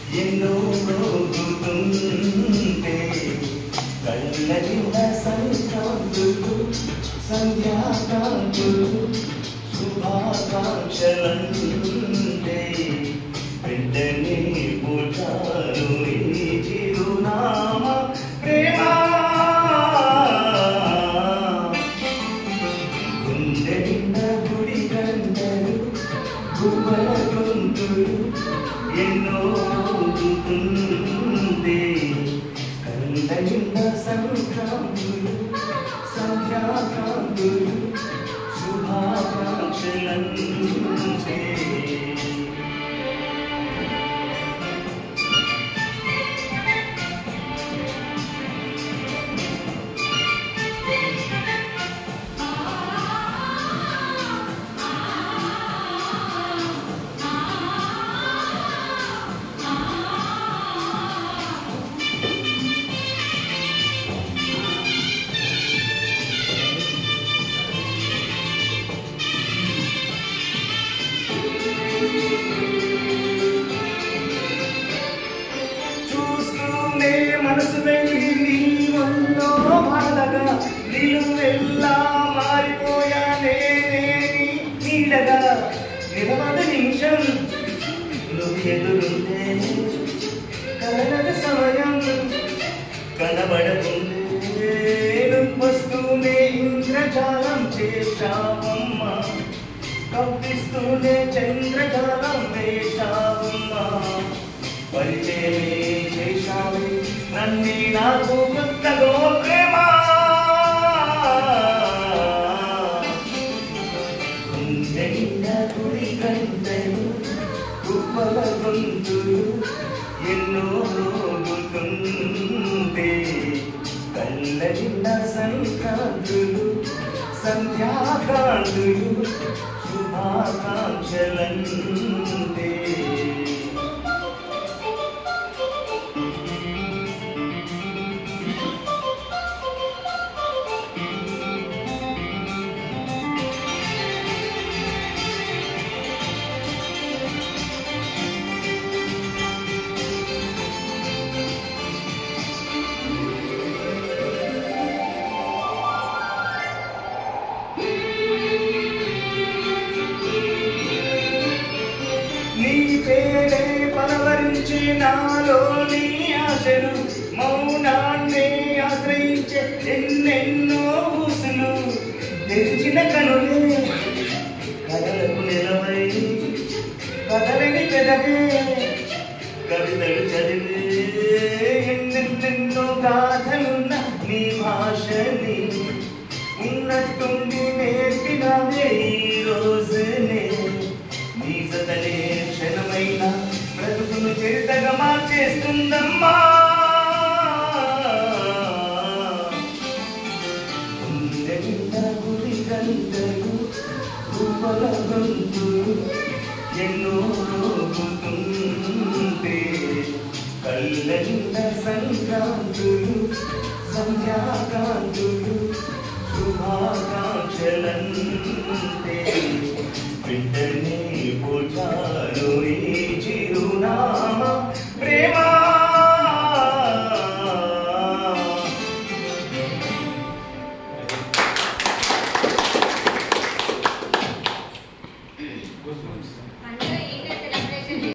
ఎన్నో రోజుతుంటే కళ్ళగిన సంక్రాంతులు సంధ్యాకాంతులు శుభాకాంక్షలంటే వెంటనే పుట్టారు ఈ చిరునామ ప్రేమ గుండె నిండా గుడి గంటలు గువ్వల గొంతులు ఎన్నో ఊగుతుంది కళ్ళ నిండా సంక్రాంతులు సంధ్యాకాంతులు శుభాకాంక్షలంటే చూస్తూనే మనసు వెళ్ళి నీ ఒళ్ళో బాధగా నిలువెల్లా మారిపోయానే నీ నీడగా నిలవద నిమిషం నువ్వు ఎదురుంటే కలనద సమయం కనబడకుంటే వస్తూనే ఇంద్రజాలం చేశావమ్మా కప్పిస్తూనే చంద్రజాలం వేశావమ్మా పరిచయమే చేశావే నన్ను నాకు కొత్తగో ప్రేమ గుండెండ గుడి గంటలు గుప్పల గొంతులు ఎన్నో రోజుతుంటే కళ్ళ నిండ సంక్రాంతులు సంధ్యాకాంతులు శుభాకాంక్షలంటే నీ పేరే పలవరించి నాలోని ఆశలు మౌనాన్ని ఆశ్రయించే ఎన్నెన్నో ఊసులు తెరిచిన కనులే కథలకు నిలవై కథలని పెదవే కవితలు చదివే ఎన్నెన్నెన్నో గాథలున్న నీ భాషని ఉన్నట్టుండి నేర్పినవే ఈ రోజునే నీ జతనే క్షణమైన బ్రతుకును చరితగా మార్చేస్తుందమ్మా గుండె నిండా గుడి గంటలు గువ్వల గొంతులు ఎన్నో రోజుతుంటే కళ్ళ నిండా సంక్రాంతులు సంధ్యాకాంతులు శుభాకాంక్షలంటే వెంటనే